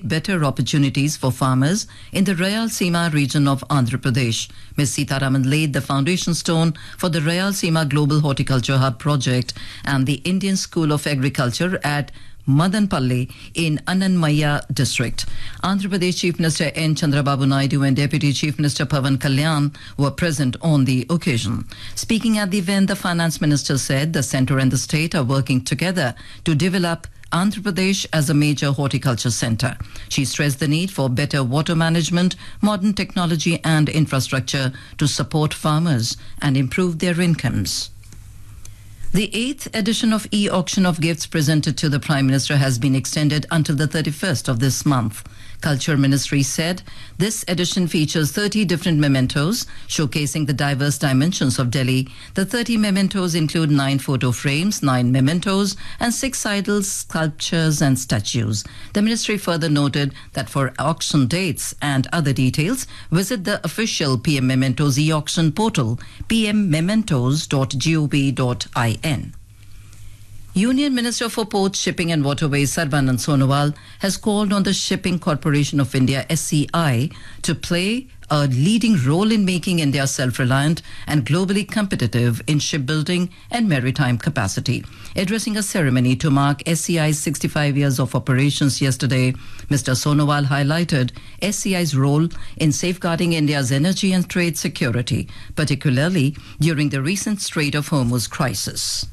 create better opportunities for farmers in the Rayalaseema region of Andhra Pradesh. Ms. Sitaraman laid the foundation stone for the Rayalaseema Global Horticulture Hub project and the Indian School of Agriculture at Madanpalli in Ananmaya district. Andhra Pradesh Chief Minister N. Chandrababu Naidu and Deputy Chief Minister Pavan Kalyan were present on the occasion. Speaking at the event, the Finance Minister said the centre and the state are working together to develop Andhra Pradesh as a major horticulture centre. She stressed the need for better water management, modern technology and infrastructure to support farmers and improve their incomes. The eighth edition of e-auction of gifts presented to the Prime Minister has been extended until the 31st of this month. Culture Ministry said this edition features 30 different mementos showcasing the diverse dimensions of Delhi. The 30 mementos include 9 photo frames, 9 mementos and 6 idols, sculptures and statues. The ministry further noted that for auction dates and other details, visit the official PM Mementos e-auction portal pmmementos.gov.in. Union Minister for Ports, Shipping and Waterways Sarvanand Sonowal has called on the Shipping Corporation of India SCI to play a leading role in making India self-reliant and globally competitive in shipbuilding and maritime capacity. Addressing a ceremony to mark SCI's 65 years of operations yesterday, Mr. Sonowal highlighted SCI's role in safeguarding India's energy and trade security, particularly during the recent Strait of Hormuz crisis.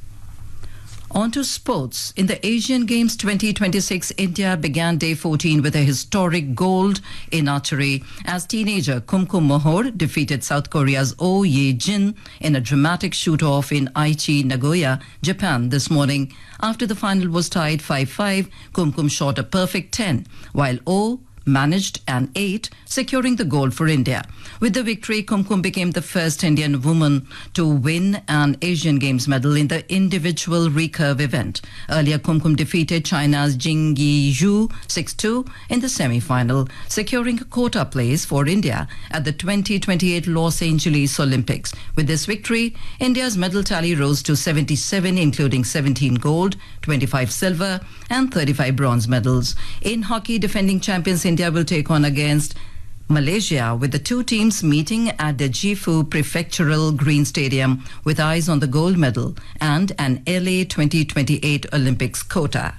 On to sports. In the Asian Games 2026, India began day 14 with a historic gold in archery as teenager Kumkum Mohor defeated South Korea's Oh Ye Jin in a dramatic shoot-off in Aichi, Nagoya, Japan this morning. After the final was tied 5-5, Kumkum shot a perfect 10, while Oh managed an 8, securing the gold for India. With the victory, Kumkum became the first Indian woman to win an Asian Games medal in the individual recurve event. Earlier, Kumkum defeated China's Jing Yi Zhu 6-2 in the semi-final, securing a quota place for India at the 2028 Los Angeles Olympics. With this victory, India's medal tally rose to 77, including 17 gold, 25 silver, and 35 bronze medals. In hockey, defending champions India will take on against Malaysia with the two teams meeting at the Jifu Prefectural Green Stadium with eyes on the gold medal and an LA 2028 Olympics quota.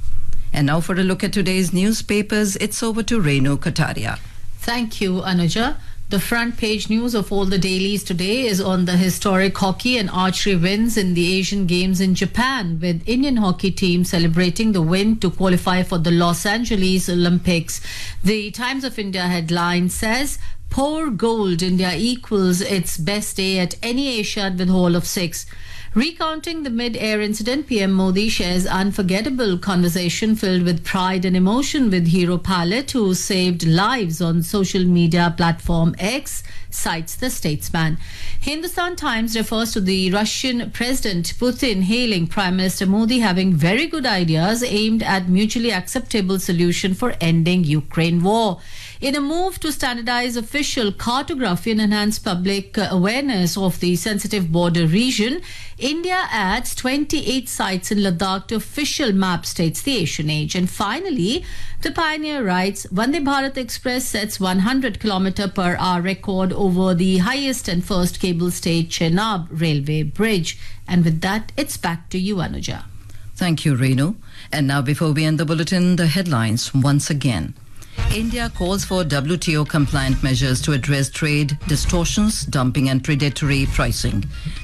And now for a look at today's newspapers, it's over to Renu Kataria. Thank you, Anuja. The front page news of all the dailies today is on the historic hockey and archery wins in the Asian Games in Japan, with Indian hockey team celebrating the win to qualify for the Los Angeles Olympics. The Times of India headline says, Poor gold, India equals its best day at any Asiad with haul of six. Recounting the mid-air incident, PM Modi shares unforgettable conversation filled with pride and emotion with hero pilot who saved lives on social media platform X, cites the statesman. Hindustan Times refers to the Russian President Putin hailing Prime Minister Modi having very good ideas aimed at mutually acceptable solution for ending Ukraine war. In a move to standardize official cartography and enhance public awareness of the sensitive border region, India adds 28 sites in Ladakh to official map, states the Asian Age. And finally, the pioneer writes Vande Bharat Express sets 100 km per hour record over the highest and first cable stayed Chenab railway bridge. And with that, it's back to you, Anuja. Thank you, Renu. And now, before we end the bulletin, the headlines once again. India calls for WTO compliant measures to address trade distortions, dumping, and predatory pricing.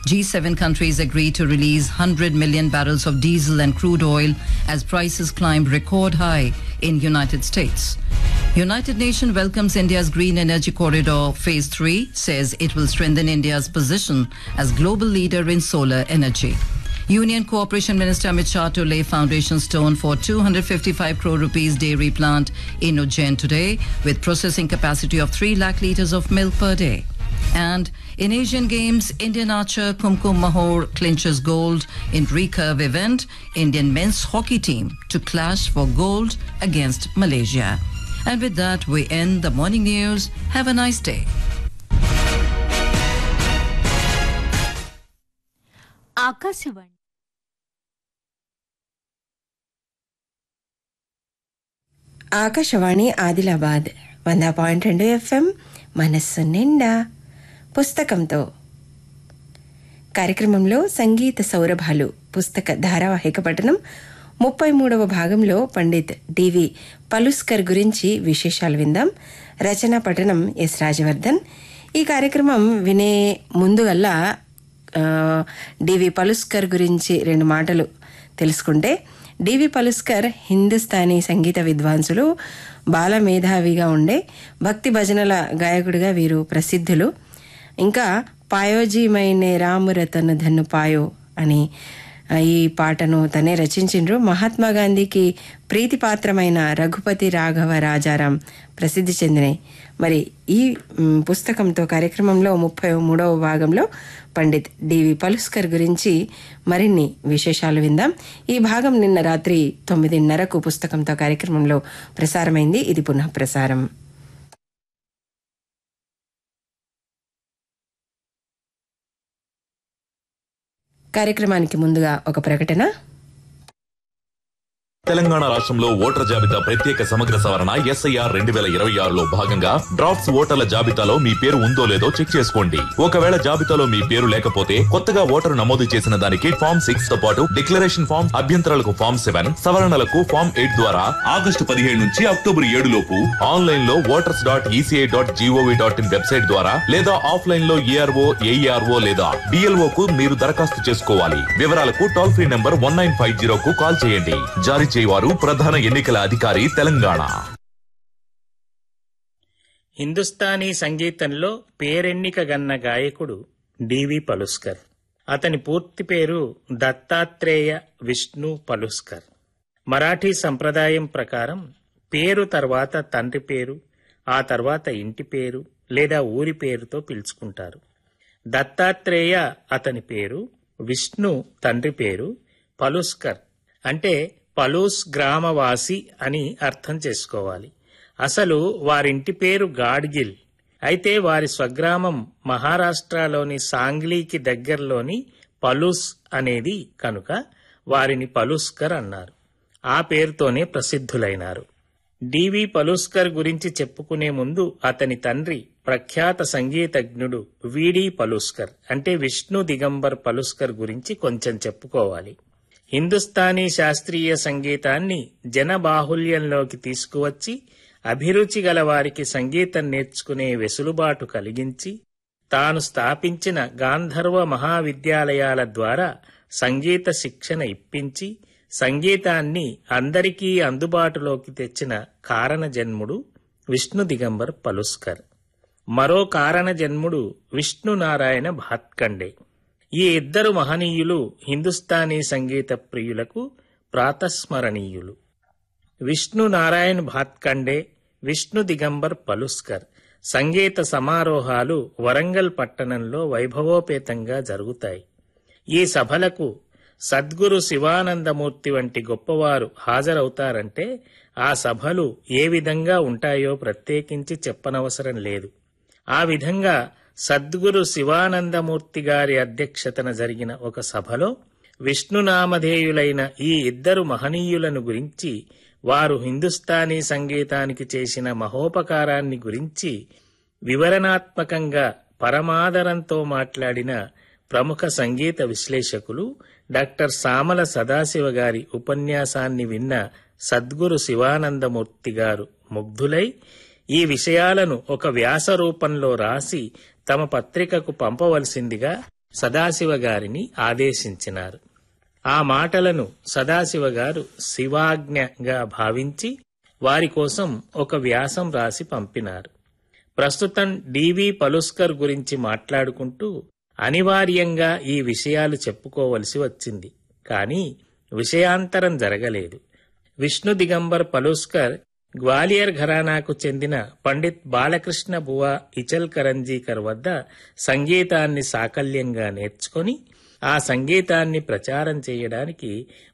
G7 countries agree to release 100 million barrels of diesel and crude oil as prices climb record high in United States. United Nations welcomes India's Green Energy Corridor Phase 3, says it will strengthen India's position as global leader in solar energy. Union Cooperation Minister Amit Shah to lay foundation stone for 255 crore rupees dairy plant in Ujjain today with processing capacity of 3 lakh litres of milk per day. And in Asian Games, Indian archer Kumkum Mahor clinches gold in recurve event. Indian men's hockey team to clash for gold against Malaysia. And with that, we end the morning news. Have a nice day. Akashvani Akashvani Adilabad వంద point రెండు FM మనస్సు నిండా పుస్తకంతో కార్యక్రమంలో సంగీత సౌరభాలు పుస్తక ధారావాహిక పఠనం ముప్పై మూడవ భాగంలో పండిత్ డివి పలుస్కర్ గురించి విశేషాలు విందాం రచన పఠనం ఎస్ రాజవర్ధన్ ఈ కార్యక్రమం వినే ముందుగల్లా ఆ, డివి పలుస్కర్ గురించి రెండు మాటలు తెలుసుకుంటే డివి పలుస్కర్ హిందుస్థానీ సంగీత విద్వాంసులు బాల మేధావిగా ఉండే భక్తి భజనల గాయకుడిగా వీరు ప్రసిద్ధులు ఇంకా పాయోజీ మైనే రామురతన ధన్ను పాయో అని ఆ, ఈ పాటను తనే రచించిండ్రు మహాత్మా గాంధీకి ప్రీతిపాత్రమైన రఘుపతి రాఘవ రాజారాం ప్రసిద్ధి చెందినాయి మరి ఈ మ్, పుస్తకంతో కార్యక్రమంలో ముప్పై మూడవ భాగంలో పండిత్ డివి పలుస్కర్ గురించి మరిన్ని విశేషాలు విందాం ఈ భాగం నిన్న రాత్రి తొమ్మిదిన్నరకు పుస్తకంతో కార్యక్రమంలో ప్రసారమైంది ఇది పునః ప్రసారం కార్యక్రమానికి ముందుగా ఒక ప్రకటన తెలంగాణ రాష్ట్రంలో ఓటర్ల జాబితా ప్రత్యేక సమగ్ర సవరణ ఎస్ఐఆర్ రెండు వేల ఇరవై ఆరులో భాగంగా డ్రాఫ్ట్స్ ఓటర్ల జాబితాలో మీ పేరు ఉందో లేదో చెక్ చేసుకోండి ఒకవేళ జాబితాలో మీ పేరు లేకపోతే కొత్తగా ఓటరు నమోదు చేసిన దానికి ఫామ్ సిక్స్ తో పాటు డిక్లరేషన్ ఫామ్ అభ్యంతరాలకు ఫామ్ సెవెన్ సవరణలకు ఫామ్ ఎయిట్ ద్వారా ఆగస్టు పదిహేడు నుంచి అక్టోబర్ ఏడు లోపు ఆన్లైన్ లో voters dot ECI dot GOV dot in website ద్వారా లేదా ఆఫ్లైన్ లో ఏఆర్ఓ ఏఈఆర్ఓ లేదా డిఎల్ఓ కు మీరు దరఖాస్తు చేసుకోవాలి వివరాలకు toll free number one nine five zero కు కాల్ చేయండి జారీ చేయవారు ప్రధాన ఎన్నికల అధికారి తెలంగాణ హిందుస్థానీ సంగీతంలో పేరెన్నిక గన్న గాయకుడు డివి పలుస్కర్ అతని పూర్తి పేరు దత్తాత్రేయ విష్ణు పలుస్కర్ మరాఠీ సంప్రదాయం ప్రకారం పేరు తర్వాత తండ్రి పేరు ఆ తర్వాత ఇంటి పేరు లేదా ఊరి పేరుతో పిలుచుకుంటారు దత్తాత్రేయ అతని పేరు విష్ణు తండ్రి పేరు పలుస్కర్ అంటే పలూస్ గ్రామవాసి అని అర్థం చేసుకోవాలి అసలు వారింటి పేరు గాడ్గిల్ అయితే వారి స్వగ్రామం మహారాష్ట్రలోని సాంగ్లీకి దగ్గరలోని పలూస్ అనేది కనుక వారిని పలుస్కర్ అన్నారు ఆ పేరుతోనే ప్రసిద్ధులైనారు డివి పలుస్కర్ గురించి చెప్పుకునే ముందు అతని తండ్రి ప్రఖ్యాత సంగీతజ్ఞుడు విడి పలుస్కర్ అంటే విష్ణు దిగంబర్ పలుస్కర్ గురించి కొంచెం చెప్పుకోవాలి హిందుస్థానీ శాస్త్రీయ సంగీతాన్ని జనబాహుల్యంలోకి తీసుకువచ్చి అభిరుచి గల వారికి సంగీతం నేర్చుకునే వెసులుబాటు కలిగించి తాను స్థాపించిన గాంధర్వ మహావిద్యాలయాల ద్వారా సంగీత శిక్షణ ఇప్పించి సంగీతాన్ని అందరికీ అందుబాటులోకి తెచ్చిన కారణజన్ముడు విష్ణు దిగంబర్ పలుస్కర్ మరో కారణజన్ముడు విష్ణునారాయణ భాత్కండే ఈ ఇద్దరు మహనీయులు హిందుస్థానీ సంగీత ప్రియులకు ప్రాతస్మరణీయులు విష్ణు నారాయణ్ భాత్కండే విష్ణు దిగంబర్ పలుస్కర్ సంగీత సమారోహాలు వరంగల్ పట్టణంలో వైభవోపేతంగా జరుగుతాయి ఈ సభలకు సద్గురు శివానందమూర్తి వంటి గొప్పవారు హాజరవుతారంటే ఆ సభలు ఏ విధంగా ఉంటాయో ప్రత్యేకించి చెప్పనవసరం లేదు ఆ విధంగా సద్గురు శివానందమూర్తి గారి అధ్యక్షతన జరిగిన ఒక సభలో విష్ణునామధేయులైన ఈ ఇద్దరు మహనీయులను గురించి వారు హిందుస్థానీ సంగీతానికి చేసిన మహోపకారాన్ని గురించి వివరణాత్మకంగా పరమాదరంతో మాట్లాడిన ప్రముఖ సంగీత విశ్లేషకులు డాక్టర్ సామల సదాశివ గారి ఉపన్యాసాన్ని విన్న సద్గురు శివానందమూర్తి గారు ముగ్ధులై ఈ విషయాలను ఒక వ్యాస రూపంలో రాసి తమ పత్రికకు పంపవలసిందిగా సదాశివ గారిని ఆదేశించినారు ఆ మాటలను సదాశివ గారు శివాజ్ఞగా భావించి వారి కోసం ఒక వ్యాసం రాసి పంపినారు ప్రస్తుతం డివి పలుస్కర్ గురించి మాట్లాడుకుంటూ అనివార్యంగా ఈ విషయాలు చెప్పుకోవలసి వచ్చింది కానీ విషయాంతరం జరగలేదు విష్ణు దిగంబర్ పలుస్కర్ గ్వాలియర్ ఘరానాకు చెందిన పండిత్ బాలకృష్ణ బువా ఇచల్ కరంజీకర్ వద్ద సంగీతాన్ని సాకల్యంగా నేర్చుకొని ఆ సంగీతాన్ని ప్రచారం చేయడానికి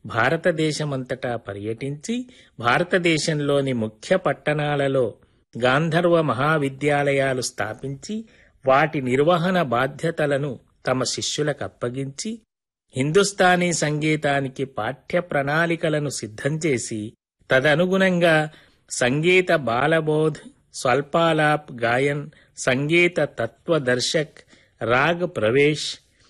భారతదేశమంతటా పర్యటించి భారతదేశంలోని ముఖ్య పట్టణాలలో గాంధర్వ మహావిద్యాలయాలు స్థాపించి వాటి నిర్వహణ బాధ్యతలను తమ శిష్యులకు అప్పగించి హిందుస్థానీ సంగీతానికి పాఠ్య ప్రణాళికలను సిద్ధం చేసి తదనుగుణంగా సంగీత బాలబోధ్ స్వల్పాలాప్ గాయన్ సంగీత తత్వదర్శక్ రాగ్ ప్రవేశ్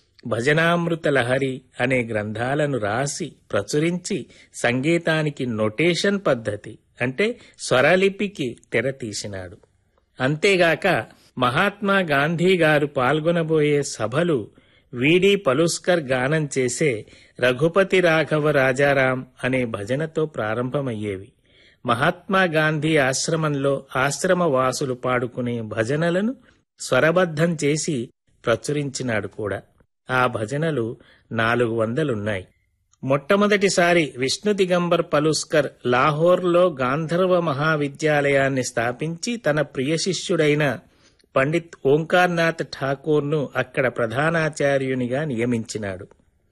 భజనామృత లహరి అనే గ్రంథాలను రాసి ప్రచురించి సంగీతానికి నొటేషన్ పద్ధతి అంటే స్వరలిపికి తెరతీసినాడు అంతేగాక మహాత్మా గాంధీ గారు పాల్గొనబోయే సభలు వీడి పలుస్కర్ గానం చేసే రఘుపతి రాఘవ రాజారాం అనే భజనతో ప్రారంభమయ్యేవి మహాత్మా గాంధీ ఆశ్రమంలో ఆశ్రమ వాసులు పాడుకునే భజనలను స్వరబద్ధం చేసి ప్రచురించినాడు కూడా ఆ భజనలు నాలుగు వందలున్నాయి మొట్టమొదటిసారి విష్ణు దిగంబర్ పలుస్కర్ లాహోర్లో గాంధర్వ మహావిద్యాలయాన్ని స్థాపించి తన ప్రియ శిష్యుడైన పండిత్ ఓంకార్నాథ్ ఠాకూర్ను అక్కడ ప్రధానాచార్యునిగా నియమించినాడు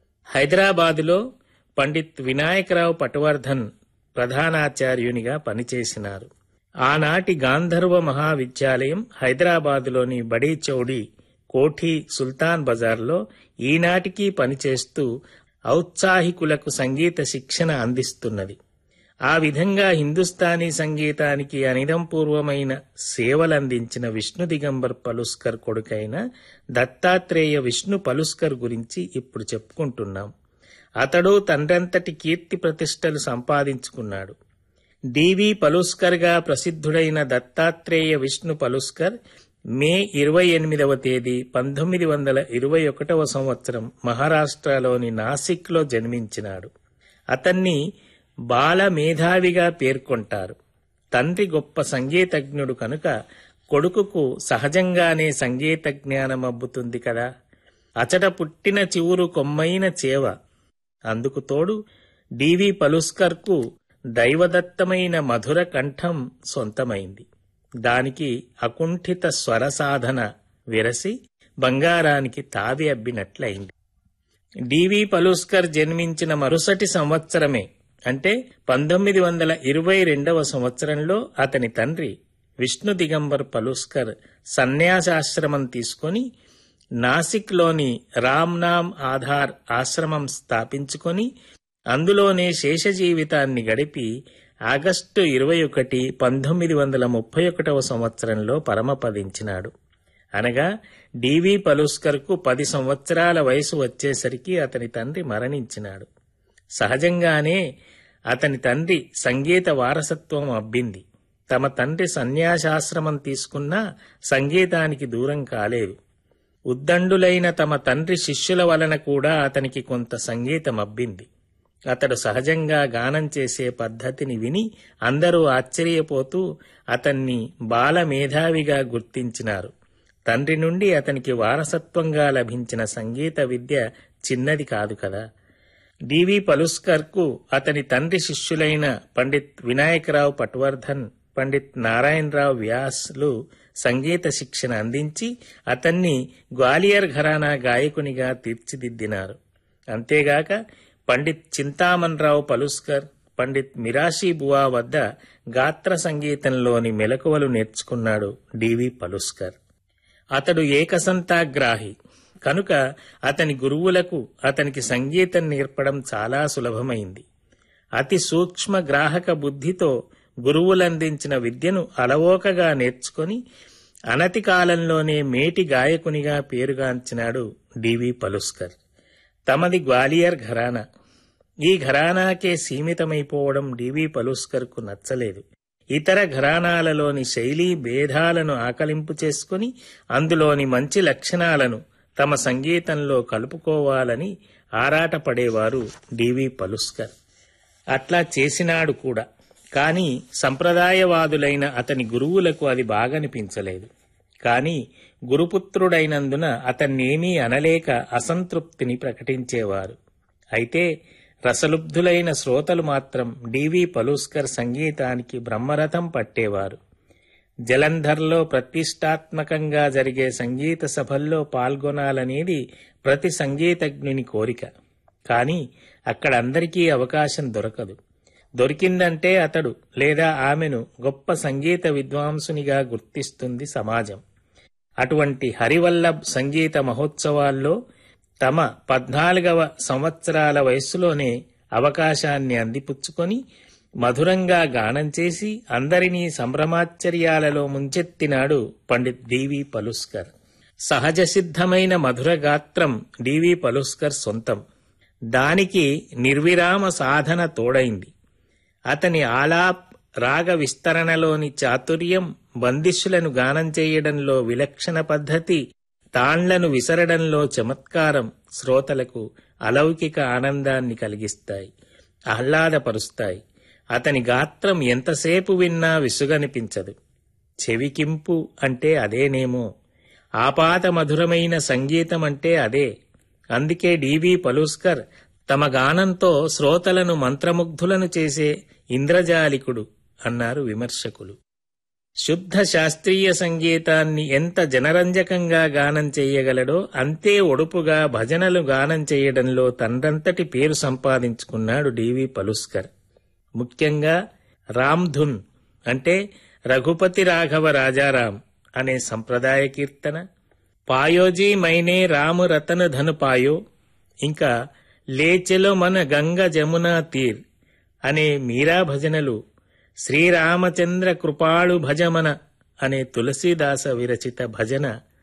హైదరాబాదులో పండిత్ వినాయకరావు పటవర్ధన్ ప్రధానాచార్యునిగా పనిచేసినారు ఆనాటి గాంధర్వ మహావిద్యాలయం హైదరాబాదులోని బడీ చౌడి కోఠీ సుల్తాన్ బజార్లో ఈనాటికి పనిచేస్తూ ఔత్సాహికులకు సంగీత శిక్షణ అందిస్తున్నది ఆ విధంగా హిందుస్థానీ సంగీతానికి అనిదంపూర్వమైన సేవలందించిన విష్ణు దిగంబర్ పలుస్కర్ కొడుకైన దత్తాత్రేయ విష్ణు పలుస్కర్ గురించి ఇప్పుడు చెప్పుకుంటున్నాం అతడు తండ్రంతటి కీర్తి ప్రతిష్టలు సంపాదించుకున్నాడు డివి పలుస్కర్గా ప్రసిద్ధుడైన దత్తాత్రేయ విష్ణు పలుస్కర్ మే ఇరవై ఎనిమిదవ తేదీ పంతొమ్మిది వందల ఇరవై ఒకటవ సంవత్సరం మహారాష్ట్రలోని నాసిక్లో జన్మించినాడు అతన్ని బాల మేధావిగా పేర్కొంటారు తండ్రి గొప్ప సంగీతజ్ఞుడు కనుక కొడుకుకు సహజంగానే సంగీత జ్ఞానం అబ్బుతుంది కదా అచట పుట్టిన చివురు కొమ్మైన చేవ అందుకు తోడు డివి పలుస్కర్కు దైవదత్తమైన మధుర కంఠం సొంతమైంది దానికి అకుంఠిత స్వర సాధన విరసి బంగారానికి తావి అబ్బినట్లయింది డివి పలుస్కర్ జన్మించిన మరుసటి సంవత్సరమే అంటే పంతొమ్మిది వందల ఇరవై రెండవ సంవత్సరంలో అతని తండ్రి విష్ణు దిగంబర్ పలుస్కర్ సన్యాసాశ్రమం తీసుకొని నాసిక్లోని రామ్నామ్ ఆధార్ ఆశ్రమం స్థాపించుకొని అందులోనే శేష జీవితాన్ని గడిపి ఆగస్టు ఇరవై ఒకటి పంతొమ్మిది వందల ముప్పై ఒకటవ సంవత్సరంలో పరమపదించినాడు అనగా డివి పలుస్కర్కు పది సంవత్సరాల వయసు వచ్చేసరికి అతని తండ్రి మరణించినాడు సహజంగానే అతని తండ్రి సంగీత వారసత్వం అబ్బింది తమ తండ్రి సన్యాసాశ్రమం తీసుకున్నా సంగీతానికి దూరం కాలేదు ఉద్దండులైన తమ తండ్రి శిష్యుల వలన కూడా అతనికి కొంత సంగీతం అబ్బింది అతడు సహజంగా గానం చేసే పద్ధతిని విని అందరూ ఆశ్చర్యపోతూ అతన్ని బాల మేధావిగా గుర్తించినారు తండ్రి నుండి అతనికి వారసత్వంగా లభించిన సంగీత విద్య చిన్నది కాదు కదా డివి పలుస్కర్కు అతని తండ్రి శిష్యులైన పండిత్ వినాయకరావు పట్వర్ధన్ పండిత్ నారాయణరావు వ్యాస్లు సంగీత శిక్షణ అందించి అతన్ని గ్వాలియర్ ఘరానా గాయకునిగా తీర్చిదిద్దినారు అంతేగాక పండిత్ చింతామన్ రావు పలుస్కర్ పండిత్ మిరాషీ బువా వద్ద గాత్ర సంగీతంలోని మెలకువలు నేర్చుకున్నాడు డివి పలుస్కర్ అతడు ఏకసంతాగ్రాహి కనుక అతని గురువులకు అతనికి సంగీతం నేర్పడం చాలా సులభమైంది అతి సూక్ష్మ గ్రాహక బుద్ధితో గురువులందించిన విద్యను అలవోకగా నేర్చుకొని అనతి కాలంలోనే మేటి గాయకునిగా పేరుగాంచినాడు డివి పలుస్కర్ తమది గ్వాలియర్ ఘరానా ఈ ఘరానాకే సీమితమైపోవడం డివి పలుస్కర్కు నచ్చలేదు ఇతర ఘరానాలలోని శైలీ భేదాలను ఆకలింపు చేసుకుని అందులోని మంచి లక్షణాలను తమ సంగీతంలో కలుపుకోవాలని ఆరాటపడేవారు డివి పలుస్కర్ అట్లా చేసినాడు కూడా కాని సంప్రదాయవాదులైన అతని గురువులకు అది బాగనిపించలేదు కాని గురుపుత్రుడైనందున అతన్నేమీ అనలేక అసంతృప్తిని ప్రకటించేవారు అయితే రసలుబ్ధులైన శ్రోతలు మాత్రం డివి పలుస్కర్ సంగీతానికి బ్రహ్మరథం పట్టేవారు జలంధర్లో ప్రతిష్టాత్మకంగా జరిగే సంగీత సభల్లో పాల్గొనాలనేది ప్రతి సంగీతజ్ఞుని కోరిక కాని అక్కడ అందరికీ అవకాశం దొరకదు దొరికిందంటే అతడు లేదా ఆమెను గొప్ప సంగీత విద్వాంసునిగా గుర్తిస్తుంది సమాజం అటువంటి హరివల్లభ్ సంగీత మహోత్సవాల్లో తమ పద్నాలుగవ సంవత్సరాల వయస్సులోనే అవకాశాన్ని అందిపుచ్చుకొని మధురంగా గానం చేసి అందరినీ సంభ్రమాశ్చర్యాలలో ముంచెత్తినాడు పండిత్ డివి పలుస్కర్ సహజ సిద్ధమైన మధుర గాత్రం డివి పలుస్కర్ సొంతం దానికి నిర్విరామ సాధన తోడైంది అతని ఆలాప్ రాగ విస్తరణలోని చాతుర్యం బందిష్యులను గానం చేయడంలో విలక్షణ పద్ధతి తాళ్లను విసరడంలో చమత్కారం శ్రోతలకు అలౌకిక ఆనందాన్ని కలిగిస్తాయి ఆహ్లాదపరుస్తాయి అతని గాత్రం ఎంతసేపు విన్నా విసుగనిపించదు చెవికింపు అంటే అదేనేమో ఆపాత మధురమైన సంగీతం అంటే అదే అందుకే డివి పలుస్కర్ తమ గానంతో శ్రోతలను మంత్రముగ్ధులను చేసే ఇంద్రజాలికుడు అన్నారు విమర్శకులు శుద్ధ శాస్త్రీయ సంగీతాన్ని ఎంత జనరంజకంగా గానం చేయగలడో అంతే ఒడుపుగా భజనలు గానం చేయడంలో తండ్రంతటి పేరు సంపాదించుకున్నాడు డివి పలుస్కర్ ముఖ్యంగా రామ్ధున్ అంటే రఘుపతి రాఘవ రాజారాం అనే సంప్రదాయ కీర్తన పాయోజీ మైనే రాము రతన ధను పాయో ఇంకా లేచెలో మన గంగ జమునా తీర్ అనే మీరా భజనలు శ్రీరామచంద్ర కృపాళు భజమన అనే తులసీదాస విరచిత భజన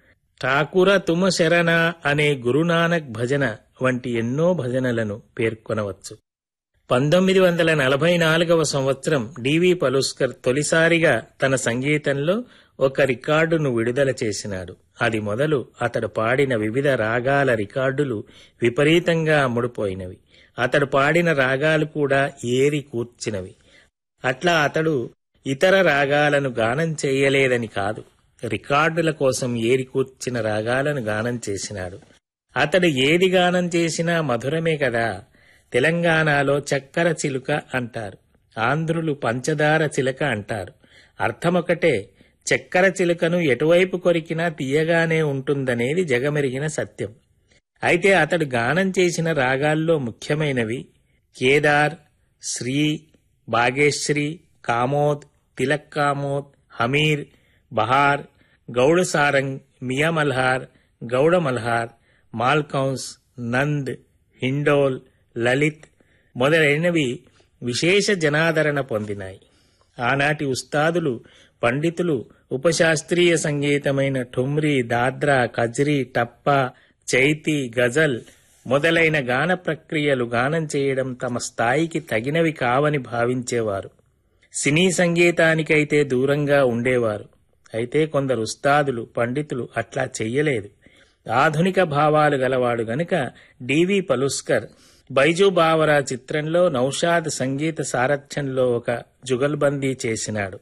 ఠాకుర తుమ శరణ అనే గురునానక్ భజన వంటి ఎన్నో భజనలను పేర్కొనవచ్చు పంతొమ్మిది వందల నలభై నాలుగవ సంవత్సరం డివి పలుస్కర్ తొలిసారిగా తన సంగీతంలో ఒక రికార్డును విడుదల చేసినాడు అది మొదలు అతడు పాడిన వివిధ రాగాల రికార్డులు విపరీతంగా అమ్ముడుపోయినవి అతడు పాడిన రాగాలు కూడా ఏరి కూర్చినవి అట్లా అతడు ఇతర రాగాలను గానం చేయలేదని కాదు రికార్డుల కోసం ఏరి కూర్చిన రాగాలను గానం చేసినాడు అతడు ఏది గానం చేసినా మధురమే కదా తెలంగాణలో చక్కెర చిలుక అంటారు ఆంధ్రులు పంచదార చిలక అంటారు అర్థమొకటే చక్కెర చిలుకను ఎటువైపు కొరికినా తీయగానే ఉంటుందనేది జగమెరిగిన సత్యం అయితే అతడు గానం చేసిన రాగాల్లో ముఖ్యమైనవి కేదార్ శ్రీ బాగేశ్రీ కామోద్ తిలక్ కామోద్ హమీర్ బహార్ గౌడ సారంగ్ మియా మల్హార్ గౌడ మల్హార్ మాల్కౌన్స్ నంద్ హిండోల్ లలిత్ మొదలైనవి విశేష జనాదరణ పొందినాయి ఆనాటి ఉస్తాదులు పండితులు ఉపశాస్త్రీయ సంగీతమైన ఠుమ్రీ దాద్రా కజ్రీ టప్పా చైతి గజల్ మొదలైన గాన ప్రక్రియలు గానం చేయడం తమ స్థాయికి తగినవి కావని భావించేవారు సినీ సంగీతానికైతే దూరంగా ఉండేవారు అయితే కొందరు ఉస్తాదులు పండితులు అట్లా చెయ్యలేదు ఆధునిక భావాలు గలవాడు గనుక డివి పలుస్కర్ బైజు బావరా చిత్రంలో నౌషాద్ సంగీత సారథ్యంలో ఒక జుగల్బందీ చేసినాడు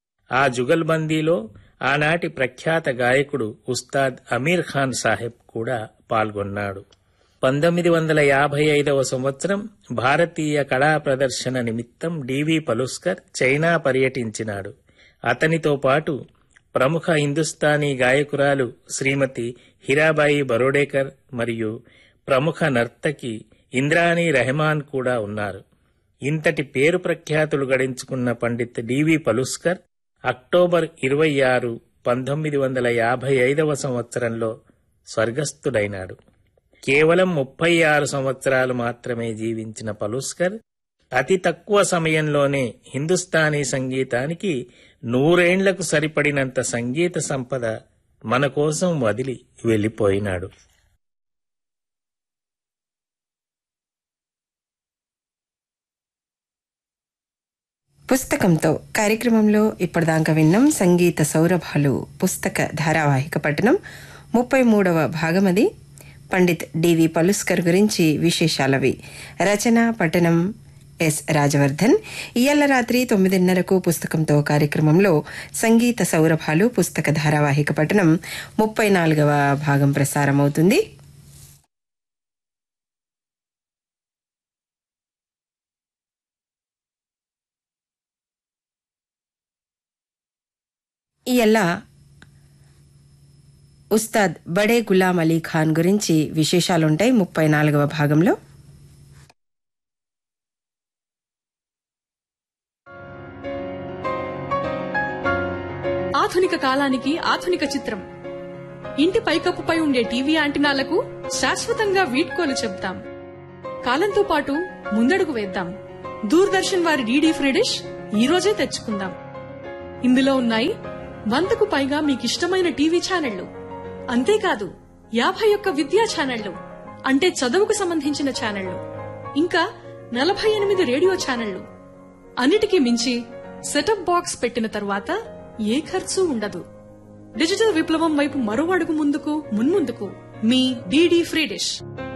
ఆ జుగల్బందీలో ఆనాటి ప్రఖ్యాత గాయకుడు ఉస్తాద్ అమీర్ ఖాన్ సాహెబ్ కూడా పాల్గొన్నాడు పంతొమ్మిది వందల యాభై ఐదవ సంవత్సరం భారతీయ కళా ప్రదర్శన నిమిత్తం డివి పలుస్కర్ చైనా పర్యటించినాడు అతనితో పాటు ప్రముఖ హిందుస్థానీ గాయకురాలు శ్రీమతి హీరాబాయి బరోడేకర్ మరియు ప్రముఖ నర్తకి ఇంద్రాణి రెహమాన్ కూడా ఉన్నారు ఇంతటి పేరు ప్రఖ్యాతులు గడించుకున్న పండిత్ డివి పలుస్కర్ అక్టోబర్ ఇరవై ఆరు పంతొమ్మిది వందల యాభై ఐదవ సంవత్సరంలో స్వర్గస్థుడైనాడు కేవలం ముప్పై ఆరు సంవత్సరాలు మాత్రమే జీవించిన పలుస్కర్ అతి తక్కువ సమయంలోనే హిందుస్థానీ సంగీతానికి నూరేండ్లకు సరిపడినంత సంగీత సంపద మన కోసం వదిలి వెళ్ళిపోయినాడు పుస్తకంతో కార్యక్రమంలో ఇప్పటిదాకా విన్నాం సంగీత సౌరభాలు పుస్తక ధారావాహిక పఠనం ముప్పై మూడవ భాగమది పండిత్ డివి పలుస్కర్ గురించి విశేషాలవి రచన పఠనం ఎస్ రాజవర్ధన్ ఇయ్యాల రాత్రి తొమ్మిదిన్నరకు పుస్తకంతో కార్యక్రమంలో సంగీత సౌరభాలు పుస్తక ధారావాహిక పఠనం ముప్పై నాలుగవ భాగం ప్రసారమవుతుంది ఇయల్ల ఉస్తాద్ బడే గులాం అలీ ఖాన్ గురించి విశేషాలుంటాయి ముప్పై నాలుగవ భాగంలో ఆధునిక కాలానికి ఆధునిక చిత్రం ఇంటి పైకప్పుపై ఉండే టీవీ యాంటినాలకు శాశ్వతంగా వీడ్కోలు చెప్తాం కాలంతో పాటు ముందడుగు వేద్దాం దూరదర్శన్ వారి డీడీ ఫ్రీ డిష్ ఈ రోజే తెచ్చుకుందాం ఇందులో ఉన్నాయి వందకు పైగా మీకిష్టమైన టీవీ ఛానళ్లు అంతేకాదు యాభై ఒక్క విద్యా ఛానళ్లు అంటే చదువుకు సంబంధించిన ఛానళ్లు ఇంకా నలభై ఎనిమిది రేడియో ఛానళ్లు అన్నిటికీ మించి సెటప్ బాక్స్ పెట్టిన తర్వాత ఏ ఖర్చు ఉండదు డిజిటల్ విప్లవం వైపు మరో అడుగు ముందుకు మున్ముందుకు మీ డీడీ ఫ్రీ డిష్